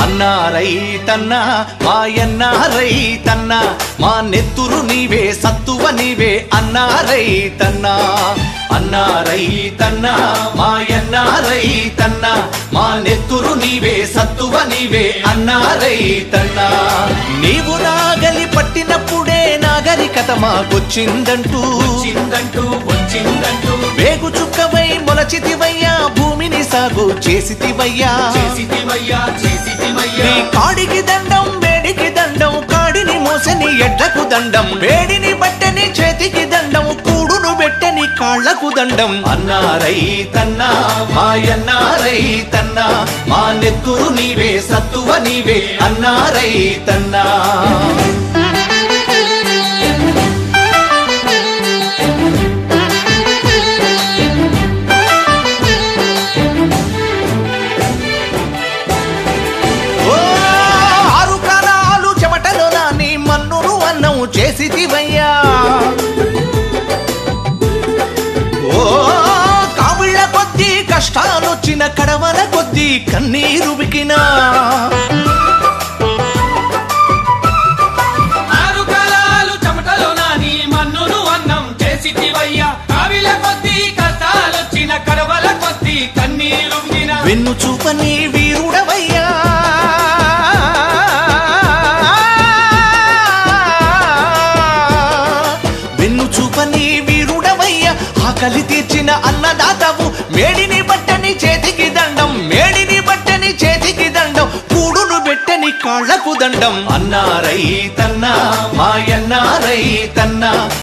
అన్నా రైతన్నా మాయన్న రైతన్నా మా నెత్తురు నీవే సత్తువ నీవే అన్నా రైతన్నా అన్నా రైతన్నా మాయన్న రైతన్నా మా నెత్తురు నీవే సత్తువ నీవే అన్నా రైతన్నా నీవు నాగలి పట్టినప్పుడే నాగరికత మాకొచ్చిందంటూ వచ్చిందంటూ వచ్చిందంటూ వేగు చుక్కవై మొలచితివయ్యా భూమిని సాగు చేసితివయ్యా చేసిటివయ్యా చేసిటివయ్యా నీ కాడికి దండం వేడికి దండం కాడిని మోసని ఎడ్లకు దండం వేడిని బట్టని చేతికి దండం కూడును పెట్టని కాళ్లకు దండం అన్నా రైతన్నా మాయన్నా రైతన్నా మా నెత్తురు నీవే సత్తువ నీవే అన్నా రైతన్నా ఓ ఆరు కాలాలు చెమటలో నాని మన్నును అన్నం చేసితివయ్యా ఓ కావిళ్ళ కొద్దీ కష్టాలొచ్చిన కడవల కొద్దీ కన్నీరు బికినా ఆరు కాలాలు చెమటలో నాని మన్నును అన్నం చేసిటివయ్యా కావిల కొద్దీ కష్టాలొచ్చిన కడవల కొద్దీ కన్నీరు విన వెన్ను చూపని వీరుడవయ్యా వెన్ను చూపని వీరుడవయ్యా ఆకలి తీర్చిన అన్నదాతవు మేడిని బట్టని చేతికి దండం మేడిని బట్టని చేతికి దండం కూడును పెట్టని కాళ్లకు దండం అన్నా రైతన్నా మాయన్నా రైతన్నా